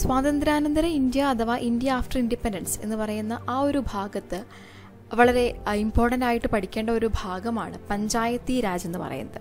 സ്വാതന്ത്ര്യാനന്തര ഇന്ത്യ അഥവാ India after independence എന്ന് പറയുന്ന ആ ഒരു ഭാഗത്ത് വളരെ ഇമ്പോർട്ടൻ്റ് ആയിട്ട് പഠിക്കേണ്ട ഒരു ഭാഗമാണ് പഞ്ചായത്തി രാജ് എന്ന് പറയുന്നത്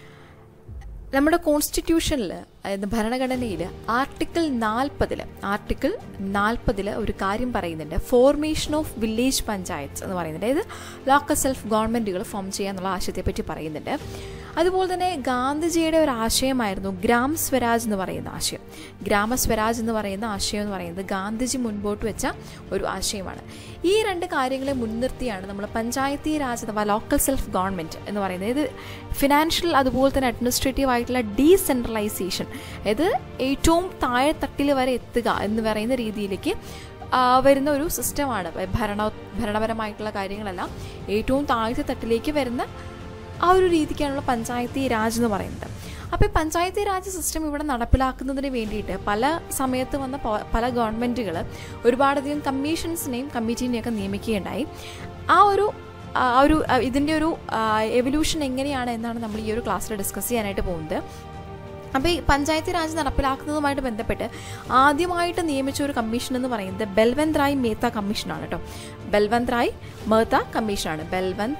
നമ്മുടെ കോൺസ്റ്റിറ്റ്യൂഷനിൽ അതായത് ഭരണഘടനയിൽ ആർട്ടിക്കിൾ നാൽപ്പതിൽ ആർട്ടിക്കിൾ നാൽപ്പതിൽ ഒരു കാര്യം പറയുന്നുണ്ട് ഫോർമേഷൻ ഓഫ് വില്ലേജ് പഞ്ചായത്ത് എന്ന് പറയുന്നുണ്ട് അതായത് ലോക്കൽ സെൽഫ് ഗവൺമെൻറ്റുകൾ ഫോം ചെയ്യാന്നുള്ള ആശയത്തെപ്പറ്റി പറയുന്നുണ്ട് അതുപോലെ തന്നെ ഗാന്ധിജിയുടെ ഒരു ആശയമായിരുന്നു ഗ്രാം സ്വരാജ് എന്ന് പറയുന്ന ആശയം ഗ്രാമസ്വരാജ് എന്ന് പറയുന്ന ആശയം എന്ന് പറയുന്നത് ഗാന്ധിജി മുൻപോട്ട് വെച്ച ഒരു ആശയമാണ് ഈ രണ്ട് കാര്യങ്ങളെ മുൻനിർത്തിയാണ് നമ്മൾ പഞ്ചായത്തി രാജ് അഥവാ ലോക്കൽ സെൽഫ് ഗവൺമെൻറ് എന്ന് പറയുന്നത് ഇത് ഫിനാൻഷ്യൽ അതുപോലെ തന്നെ അഡ്മിനിസ്ട്രേറ്റീവ് ആയിട്ടുള്ള ഡീസെൻട്രലൈസേഷൻ അതായത് ഏറ്റവും താഴെത്തട്ടിൽ വരെ എത്തുക എന്ന് പറയുന്ന രീതിയിലേക്ക് വരുന്ന ഒരു സിസ്റ്റമാണ് ഭരണ ഭരണപരമായിട്ടുള്ള കാര്യങ്ങളെല്ലാം ഏറ്റവും താഴത്തെ തട്ടിലേക്ക് വരുന്ന ആ ഒരു രീതിക്കാണുള്ള പഞ്ചായത്തി രാജ് എന്ന് പറയുന്നത് അപ്പോൾ ഈ പഞ്ചായത്തി രാജ് സിസ്റ്റം ഇവിടെ നടപ്പിലാക്കുന്നതിന് വേണ്ടിയിട്ട് പല സമയത്ത് വന്ന പല ഗവൺമെൻറ്റുകൾ ഒരുപാടധികം കമ്മീഷൻസിനെയും കമ്മിറ്റീനെയൊക്കെ നിയമിക്കുകയുണ്ടായി ആ ഒരു ആ ഒരു ഇതിൻ്റെ ഒരു എവല്യൂഷൻ എങ്ങനെയാണ് എന്നാണ് നമ്മൾ ഈ ഒരു ക്ലാസ്സിൽ ഡിസ്കസ് ചെയ്യാനായിട്ട് പോകുന്നത് അപ്പോൾ ഈ പഞ്ചായത്ത് രാജ് നടപ്പിലാക്കുന്നതുമായിട്ട് ബന്ധപ്പെട്ട് ആദ്യമായിട്ട് നിയമിച്ച ഒരു കമ്മീഷൻ എന്ന് പറയുന്നത് ബൽവന്ത് റായ് മേത്ത കമ്മീഷനാണ് കേട്ടോ ബൽവന്ത് റായ് മേത്ത കമ്മീഷനാണ് ബൽവന്ത്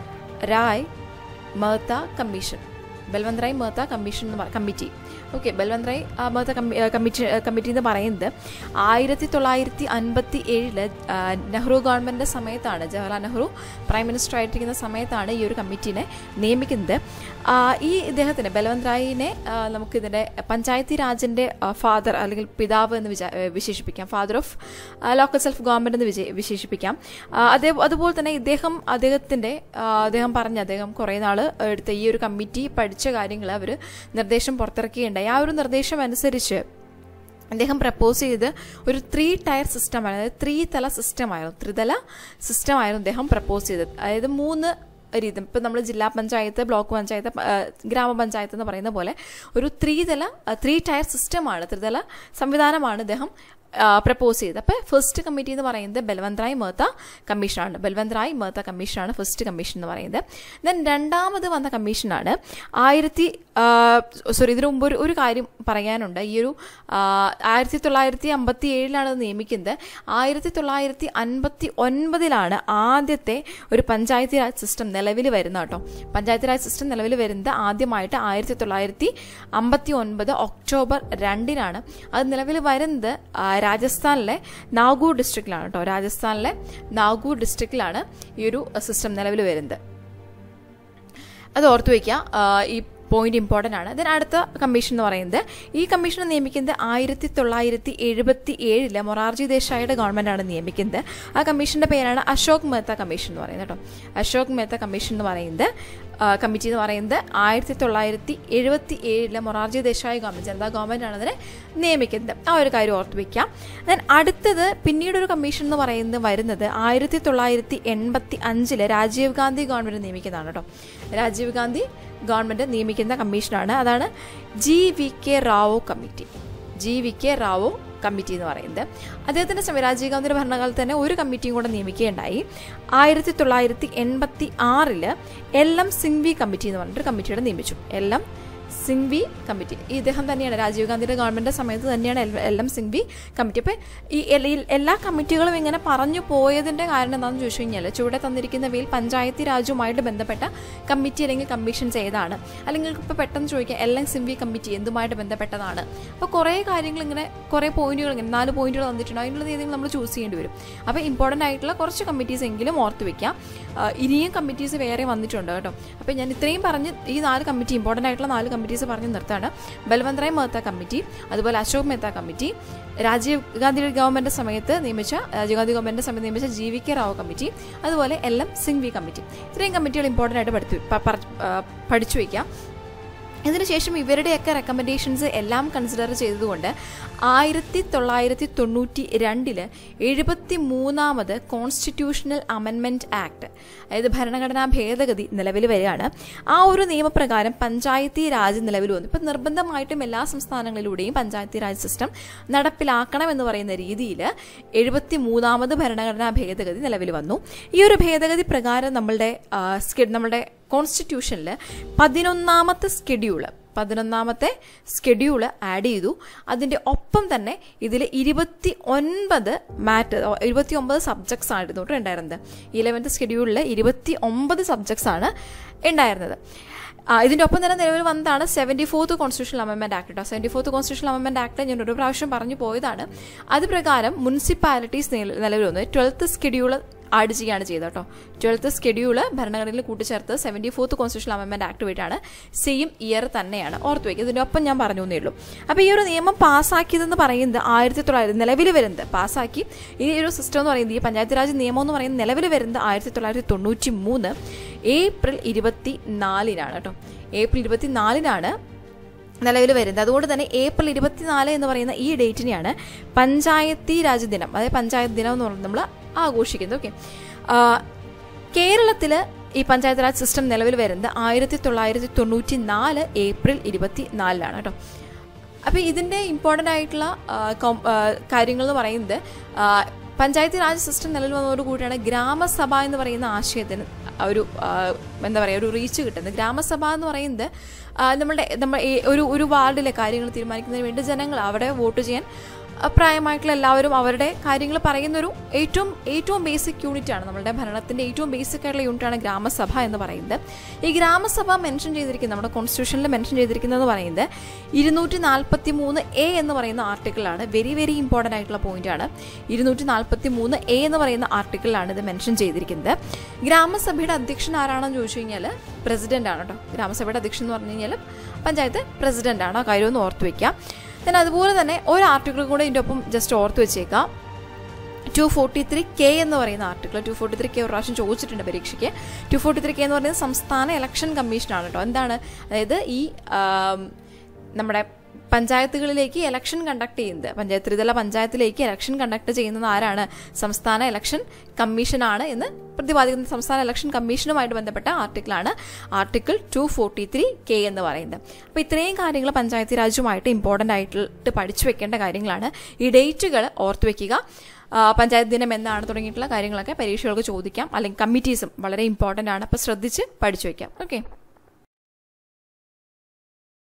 റായ് മേത്ത കമ്മീഷൻ ബൽവന്ത് റായ് മേത്ത കമ്മീഷൻ എന്ന് committee okay Balwant Rai Mehta committee committee എന്ന് പറയുന്നത് ആയിരത്തി തൊള്ളായിരത്തി അൻപത്തി ഏഴില് നെഹ്റു ഗവൺമെൻറ്റിൻ്റെ സമയത്താണ് ജവഹർലാൽ നെഹ്റു പ്രൈം മിനിസ്റ്റർ ആയിട്ടിരിക്കുന്ന സമയത്താണ് ഈ ഒരു കമ്മിറ്റീനെ നിയമിക്കുന്നത് ഈ ഇദ്ദേഹത്തിന് ബൽവന്ത് റായിനെ നമുക്കിതിൻ്റെ പഞ്ചായത്തി രാജിൻ്റെ ഫാദർ അല്ലെങ്കിൽ പിതാവ് എന്ന് വിചാ വിശേഷിപ്പിക്കാം father of local self government എന്ന് വിജയ വിശേഷിപ്പിക്കാം അതേ അതുപോലെ തന്നെ ഇദ്ദേഹം അദ്ദേഹത്തിൻ്റെ അദ്ദേഹം പറഞ്ഞ അദ്ദേഹം കുറേ നാൾ എടുത്ത ഈ ഒരു കമ്മിറ്റി പഠിച്ച കാര്യങ്ങൾ അവർ നിർദ്ദേശം പുറത്തിറക്കുകയുണ്ടായി ആ ഒരു നിർദ്ദേശം അനുസരിച്ച് അദ്ദേഹം പ്രപ്പോസ് ചെയ്ത് ഒരു ത്രീ ടയർ സിസ്റ്റം അതായത് ത്രീ തല സിസ്റ്റമായിരുന്നു ത്രിതല സിസ്റ്റമായിരുന്നു അദ്ദേഹം പ്രപ്പോസ് ചെയ്തത് അതായത് മൂന്ന് രീതി ഇപ്പം നമ്മൾ ജില്ലാ പഞ്ചായത്ത് ബ്ലോക്ക് പഞ്ചായത്ത് ഗ്രാമപഞ്ചായത്ത് എന്ന് പറയുന്ന പോലെ ഒരു ത്രീതല ത്രീ ടയർ സിസ്റ്റമാണ് ത്രിതല സംവിധാനമാണ് അദ്ദേഹം പ്രപ്പോസ് ചെയ്തത് അപ്പോൾ ഫസ്റ്റ് കമ്മിറ്റി എന്ന് പറയുന്നത് ബൽവന്ത് റായ് മേത്ത കമ്മീഷനാണ് ബൽവന്ത് റായ് മേത്ത കമ്മീഷനാണ് ഫസ്റ്റ് കമ്മീഷൻ എന്ന് പറയുന്നത് ദെൻ രണ്ടാമത് വന്ന കമ്മീഷനാണ് ആയിരത്തി സോറി ഇതിനു മുമ്പ് ഒരു ഒരു കാര്യം പറയാനുണ്ട് ഈ ഒരു ആയിരത്തി തൊള്ളായിരത്തി അമ്പത്തി ഏഴിലാണ് അത് നിയമിക്കുന്നത് ആയിരത്തി തൊള്ളായിരത്തി അൻപത്തി ഒൻപതിലാണ് ആദ്യത്തെ ഒരു പഞ്ചായത്തി രാജ് സിസ്റ്റം നിലവിൽ വരുന്ന കേട്ടോ പഞ്ചായത്തി രാജ് സിസ്റ്റം നിലവിൽ വരുന്നത് ആദ്യമായിട്ട് ആയിരത്തി തൊള്ളായിരത്തി അമ്പത്തി ഒൻപത് ഒക്ടോബർ രണ്ടിനാണ് അത് നിലവിൽ വരുന്നത് രാജസ്ഥാനിലെ നാഗൂർ ഡിസ്ട്രിക്റ്റിലാണ് കേട്ടോ രാജസ്ഥാനിലെ നാഗൂർ ഡിസ്ട്രിക്റ്റിലാണ് ഈ ഒരു സിസ്റ്റം നിലവിൽ വരുന്നത് അത് ഓർത്തു വയ്ക്കുക ഈ പോയിന്റ് ഇമ്പോർട്ടൻ്റ് ആണ് ദെൻ അടുത്ത കമ്മീഷൻ എന്ന് പറയുന്നത് ഈ കമ്മീഷൻ നിയമിക്കുന്നത് ആയിരത്തി തൊള്ളായിരത്തി എഴുപത്തി ഏഴില് മൊറാർജി ദേശായിയുടെ ഗവൺമെൻറ്റാണ് നിയമിക്കുന്നത് ആ കമ്മീഷൻ്റെ പേരാണ് അശോക് മെഹ്ത്ത കമ്മീഷൻ എന്ന് പറയുന്നത് കേട്ടോ അശോക് മെഹ്ത്ത കമ്മീഷൻ എന്ന് പറയുന്നത് കമ്മിറ്റി എന്ന് പറയുന്നത് ആയിരത്തി തൊള്ളായിരത്തി എഴുപത്തി ഏഴിലെ മൊറാർജി ദേശായി ഗവൺമെൻറ് ജനതാ ഗവൺമെൻറ്റാണ് അതിനെ നിയമിക്കുന്നത് ആ ഒരു കാര്യം ഓർത്ത് വയ്ക്കാം ദെൻ അടുത്തത് പിന്നീട് ഒരു കമ്മീഷൻ എന്ന് പറയുന്നത് വരുന്നത് ആയിരത്തി തൊള്ളായിരത്തി എൺപത്തി അഞ്ചില് രാജീവ് ഗാന്ധി ഗവൺമെൻറ് നിയമിക്കുന്നതാണ് കേട്ടോ രാജീവ് ഗാന്ധി ഗവൺമെൻറ് നിയമിക്കുന്ന കമ്മീഷനാണ് അതാണ് G V K Rao committee G V K Rao committee എന്ന് പറയുന്നത് അദ്ദേഹത്തിൻ്റെ സമയം രാജീവ് ഗാന്ധിയുടെ ഭരണകാലത്ത് തന്നെ ഒരു കമ്മിറ്റിയും കൂടെ നിയമിക്കുകയുണ്ടായി ആയിരത്തി തൊള്ളായിരത്തി എൺപത്തി ആറില് എൽ എം സിംഗ്വി കമ്മിറ്റി എന്ന് പറഞ്ഞിട്ട് കമ്മിറ്റിയുടെ നിയമിച്ചു എൽ എം സിംഗ്വി കമ്മിറ്റി ഈ ഇദ്ദേഹം തന്നെയാണ് രാജീവ് ഗാന്ധിയുടെ ഗവൺമെൻറ് സമയത്ത് തന്നെയാണ് എൽ എം സിംഗ്വി കമ്മിറ്റി അപ്പോൾ ഈ എല്ലാ കമ്മിറ്റികളും ഇങ്ങനെ പറഞ്ഞു പോയതിൻ്റെ കാരണം എന്താണെന്ന് ചോദിച്ചു കഴിഞ്ഞാൽ ചുവടെ തന്നിരിക്കുന്നവയിൽ പഞ്ചായത്തി രാജുമായിട്ട് ബന്ധപ്പെട്ട കമ്മിറ്റി അല്ലെങ്കിൽ കമ്മീഷൻ ചെയ്താണ് അല്ലെങ്കിൽ ഇപ്പോൾ പെട്ടെന്ന് ചോദിക്കാം എൽ എം സിംഗ്വി കമ്മിറ്റി എന്തുമായിട്ട് ബന്ധപ്പെട്ടതാണ് അപ്പോൾ കുറേ കാര്യങ്ങൾ ഇങ്ങനെ കുറേ പോയിന്റുകൾ ഇങ്ങനെ നാല് പോയിന്റുകൾ തന്നിട്ടുണ്ട് അതിനുള്ള ഏതെങ്കിലും നമ്മൾ ചൂസ് ചെയ്യേണ്ടി വരും അപ്പോൾ ഇമ്പോർട്ടൻ്റ് ആയിട്ടുള്ള കുറച്ച് കമ്മിറ്റീസ് എങ്കിലും ഓർത്ത് വെക്കാം ഇനിയും കമ്മിറ്റീസ് വേറെ വന്നിട്ടുണ്ട് കേട്ടോ അപ്പോൾ ഞാൻ ഇത്രയും പറഞ്ഞ് ഈ നാല് കമ്മിറ്റി ഇമ്പോർട്ടൻ്റ് ആയിട്ടുള്ള നാല് കമ്മിറ്റീസ് പറഞ്ഞ് നിർത്താണ് ബൽവന്ത് റായ് മെഹ്ത്ത കമ്മിറ്റി അതുപോലെ അശോക് മെഹ്ത്ത കമ്മിറ്റി രാജീവ് ഗാന്ധിയുടെ ഗവൺമെൻറ് സമയത്ത് നിയമിച്ച രാജീവ് ഗാന്ധി ഗവൺമെൻറ് സമയത്ത് നിയമിച്ച G V K Rao committee അതുപോലെ എൽ എം സിംഗ്വി കമ്മിറ്റി ഇത്രയും കമ്മിറ്റികൾ ഇമ്പോർട്ടൻ്റ് ആയിട്ട് പഠിച്ചു പഠിച്ചു വയ്ക്കാം ഇതിനുശേഷം ഇവരുടെയൊക്കെ റെക്കമെൻഡേഷൻസ് എല്ലാം കൺസിഡർ ചെയ്തതുകൊണ്ട് ആയിരത്തി തൊള്ളായിരത്തി തൊണ്ണൂറ്റി രണ്ടില് എഴുപത്തി മൂന്നാമത് കോൺസ്റ്റിറ്റ്യൂഷണൽ അമെൻമെൻറ്റ് ആക്ട് അതായത് ഭരണഘടനാ ഭേദഗതി നിലവിൽ വരികയാണ് ആ ഒരു നിയമപ്രകാരം പഞ്ചായത്തി രാജ് നിലവിൽ വന്നു ഇപ്പം നിർബന്ധമായിട്ടും എല്ലാ സംസ്ഥാനങ്ങളിലൂടെയും പഞ്ചായത്തി രാജ് സിസ്റ്റം നടപ്പിലാക്കണം എന്ന് പറയുന്ന രീതിയിൽ എഴുപത്തി മൂന്നാമത് ഭരണഘടനാ ഭേദഗതി നിലവിൽ വന്നു ഈ ഒരു ഭേദഗതി പ്രകാരം നമ്മളുടെ നമ്മളുടെ കോൺസ്റ്റിറ്റ്യൂഷനിൽ പതിനൊന്നാമത്തെ സ്കെഡ്യൂള് പതിനൊന്നാമത്തെ സ്കെഡ്യൂള് ആഡ് ചെയ്തു അതിൻ്റെ ഒപ്പം തന്നെ ഇതിൽ ഇരുപത്തി ഒൻപത് മാറ്റ് ഇരുപത്തി ഒമ്പത് സബ്ജക്ട്സ് ആയിരുന്നു കേട്ടോ ഉണ്ടായിരുന്നത് ഇലവൻത്ത് സ്കെഡ്യൂളിൽ ഇരുപത്തി ഒമ്പത് സബ്ജക്ട്സ് ആണ് ഉണ്ടായിരുന്നത് ആ, ഇതിന്റെ ഒപ്പം തന്നെ നിലവിൽ വന്നതാണ് സെവൻറ്റി ഫോർത്ത് കോൺസ്റ്റിറ്റ്യൂഷൻ അമെൻമെന്റ് ആക്ട് കേട്ടോ സെവൻറ്റി ഫോർത്ത് കോൺസ്റ്റിറ്റ്യൂഷൻ അമെൻമെന്റ് ആക്ട് ഞാൻ ഒരു പ്രാവശ്യം പറഞ്ഞു പോയതാണ് അത് പ്രകാരം മുനിസിപ്പാലിറ്റീസ് നിലവിൽ വന്ന് ട്വൽത്ത് സ്കെഡ്യൂൾ ആഡ് ചെയ്യുകയാണ് ചെയ്തത് കേട്ടോ ട്വൽത്ത് സ്കെഡ്യൂള് ഭരണഘടനയിൽ കൂട്ടിച്ചേർത്ത് സെവൻറ്റി ഫോർത്ത് കോൺസ്റ്റിറ്റ്യൂഷൻ അമെൻമെന്റ് ആക്ട് വഴിയാണ് സെയിം ഇയർ തന്നെയാണ് ഓർത്ത് വയ്ക്കുക ഇതിന്റെ ഒപ്പം ഞാൻ പറഞ്ഞു എന്നേ ഉള്ളൂ അപ്പോൾ ഈ ഒരു നിയമം പാസ്സാക്കിയതെന്ന് പറയുന്നത് ആയിരത്തി തൊള്ളായിരത്തി നിലവിൽ വരുന്നത് പാസ്സാക്കി ഈ ഒരു സിസ്റ്റം എന്ന് പറയുന്നത് ഈ പഞ്ചായത്ത് രാജ് നിയമം എന്ന് പറയുന്നത് നിലവിൽ വരുന്നത് ആയിരത്തി തൊള്ളായിരത്തി തൊണ്ണൂറ്റി മൂന്ന് ഏപ്രിൽ ഇരുപത്തി നാലിനാണ് കേട്ടോ ഏപ്രിൽ ഇരുപത്തി നാലിനാണ് നിലവിൽ വരുന്നത് അതുകൊണ്ട് തന്നെ ഏപ്രിൽ ഇരുപത്തിനാല് എന്ന് പറയുന്ന ഈ ഡേറ്റിനെയാണ് പഞ്ചായത്തി രാജ് ദിനം അതായത് പഞ്ചായത്ത് ദിനം എന്ന് പറയുന്നത് നമ്മൾ ആഘോഷിക്കുന്നത് ഓക്കെ കേരളത്തിൽ ഈ പഞ്ചായത്ത് രാജ് സിസ്റ്റം നിലവിൽ വരുന്നത് ആയിരത്തി തൊള്ളായിരത്തി തൊണ്ണൂറ്റി നാല് ഏപ്രിൽ ഇരുപത്തി നാലിലാണ് കേട്ടോ അപ്പോൾ ഇതിൻ്റെ ഇമ്പോർട്ടൻ്റ് ആയിട്ടുള്ള ആ, കോം- ആ, കാര്യങ്ങൾ എന്ന് പറയുന്നത് ആ, പഞ്ചായത്ത് രാജ് സിസ്റ്റം നിലവിൽ വന്നതോട് കൂടിയാണ് ഗ്രാമസഭ എന്ന് പറയുന്ന ആശയത്തിന് ഒരു ആ, എന്താ പറയുക ഒരു റീച്ച് കിട്ടുന്നത് ഗ്രാമസഭ എന്ന് പറയുന്നത് ആ, നമ്മുടെ നമ്മൾ ഈ ഒരു ഒരു വാർഡിലെ കാര്യങ്ങൾ തീരുമാനിക്കുന്നതിന് വേണ്ടി ജനങ്ങൾ അവിടെ വോട്ട് ചെയ്യാൻ ആ, പ്രായമായിട്ടുള്ള എല്ലാവരും അവരുടെ കാര്യങ്ങൾ പറയുന്നൊരു ഏറ്റവും ഏറ്റവും ബേസിക് യൂണിറ്റ് ആണ് നമ്മുടെ ഭരണത്തിന്റെ ഏറ്റവും ബേസിക് ആയിട്ടുള്ള യൂണിറ്റ് ആണ് ഗ്രാമസഭ എന്ന് പറയുന്നത് ഈ ഗ്രാമസഭ മെൻഷൻ ചെയ്തിരിക്കുന്നത് നമ്മുടെ കോൺസ്റ്റിറ്റ്യൂഷനിൽ മെൻഷൻ ചെയ്തിരിക്കുന്നത് എന്ന് പറയുന്നത് ഇരുന്നൂറ്റി നാൽപ്പത്തി മൂന്ന് എ എന്ന് പറയുന്ന ആർട്ടിക്കിളാണ് വെരി വെരി ഇമ്പോർട്ടൻ്റ് ആയിട്ടുള്ള പോയിന്റ് ആണ് ഇരുന്നൂറ്റി നാൽപ്പത്തി മൂന്ന് എ എന്ന് പറയുന്ന ആർട്ടിക്കിളിലാണ് ഇത് മെൻഷൻ ചെയ്തിരിക്കുന്നത് ഗ്രാമസഭയുടെ അധ്യക്ഷൻ ആരാണെന്ന് ചോദിച്ചു കഴിഞ്ഞാൽ പ്രസിഡന്റ് ആണ് കേട്ടോ ഗ്രാമസഭയുടെ അധ്യക്ഷൻ എന്ന് പറഞ്ഞു കഴിഞ്ഞാൽ പഞ്ചായത്ത് പ്രസിഡന്റ് ആണ് ആ കാര്യം ഒന്ന് ഓർത്ത് വെക്കാം then അതുപോലെ തന്നെ ഒരു ആർട്ടിക്കിൾ കൂടെ ഇതിൻ്റെ ഒപ്പം ജസ്റ്റ് ഓർത്ത് വെച്ചേക്കാം ടു ഫോർട്ടി ത്രീ കെ എന്ന് പറയുന്ന article two forty three K ഒരു പ്രാവശ്യം ചോദിച്ചിട്ടുണ്ട് പരീക്ഷയ്ക്ക് ടു ഫോർട്ടി ത്രീ കെ എന്ന് പറയുന്നത് സംസ്ഥാന ഇലക്ഷൻ കമ്മീഷനാണ് കേട്ടോ എന്താണ് അതായത് ഈ ആം, നമ്മുടെ പഞ്ചായത്തുകളിലേക്ക് ഇലക്ഷൻ കണ്ടക്ട് ചെയ്യുന്നത് പഞ്ചായത്ത് ത്രിതല പഞ്ചായത്തിലേക്ക് ഇലക്ഷൻ കണ്ടക്ട് ചെയ്യുന്നത് ആരാണ് സംസ്ഥാന ഇലക്ഷൻ കമ്മീഷനാണ് എന്ന് പ്രതിപാദിക്കുന്ന സംസ്ഥാന ഇലക്ഷൻ കമ്മീഷനുമായിട്ട് ബന്ധപ്പെട്ട ആർട്ടിക്കിളാണ് article two forty three K എന്ന് പറയുന്നത് അപ്പോൾ ഇത്രയും കാര്യങ്ങൾ പഞ്ചായത്ത് രാജുമായിട്ട് ഇമ്പോർട്ടൻ്റ് ആയിട്ട് പഠിച്ചു വെക്കേണ്ട കാര്യങ്ങളാണ് ഈ ഡേറ്റുകൾ ഓർത്ത് വെക്കുക ആ, പഞ്ചായത്ത് ദിനം എന്നാണ് തുടങ്ങിയിട്ടുള്ള കാര്യങ്ങളൊക്കെ പരീക്ഷകൾക്ക് ചോദിക്കാം അല്ലെങ്കിൽ കമ്മിറ്റീസും വളരെ ഇമ്പോർട്ടൻ്റ് ആണ് അപ്പോൾ ശ്രദ്ധിച്ച് പഠിച്ചു വെക്കാം ഓക്കെ